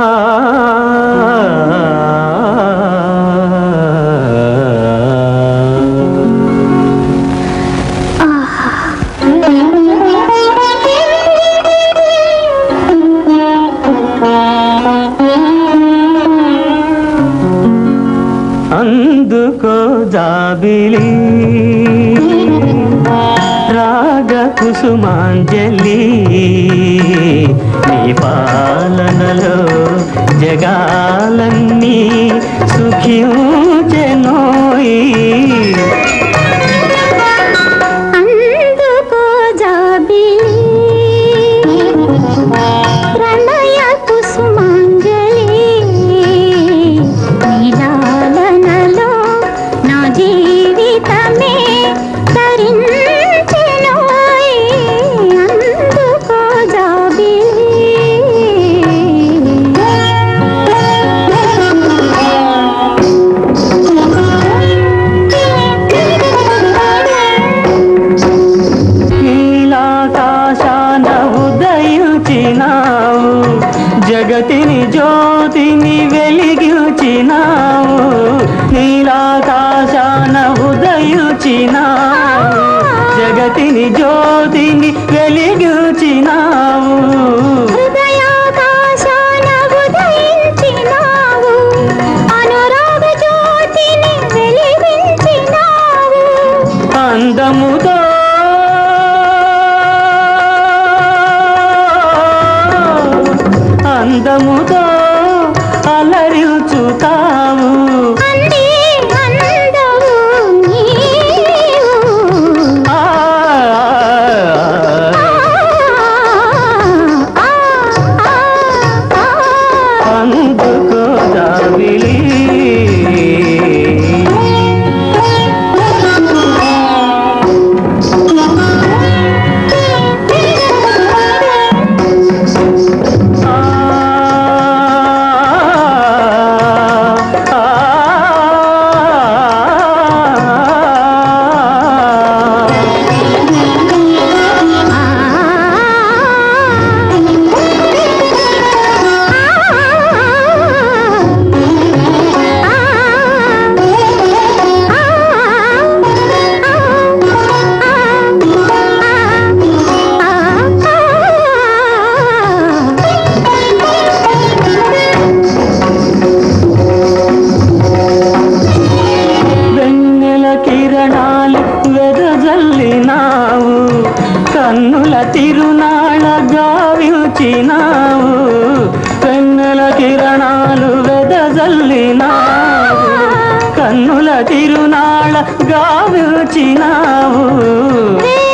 అందుకో జాబిలి రాగ కుసుమాంజలి నీ పాలనలో జగాలన్నీ సుఖించెనోయి అందుకో జాబిలి ప్రణయ కుసుమాంజలి నీలాలనలో నా జీవితమే తరించెనోయ్ అందుకో నీలాకాశాన ఉదయించినావు జగతిని జ్యోతిని వెలిగించినావు నీలాకాశాన ఉదయించినావు జగతిని జ్యోతిని వెలిగించినావు హృదయాకాశాన ఉదయించినావు అనురాగ జ్యోతిని వెలిగించినావు అందముతో అందముతో అలరించుతావు అంది అందవు నీవు ఆ, ఆ, ఆ, ఆ. అందుకో జాబిలి ఆ, ఆ, వెన్నెల కిరణాలు వెదజల్లినావు కన్నుల తిరునాళ గావించినావు వెన్నెల కిరణాలు వెదజల్లినావు కన్నుల తిరునాళ గావించినావు రే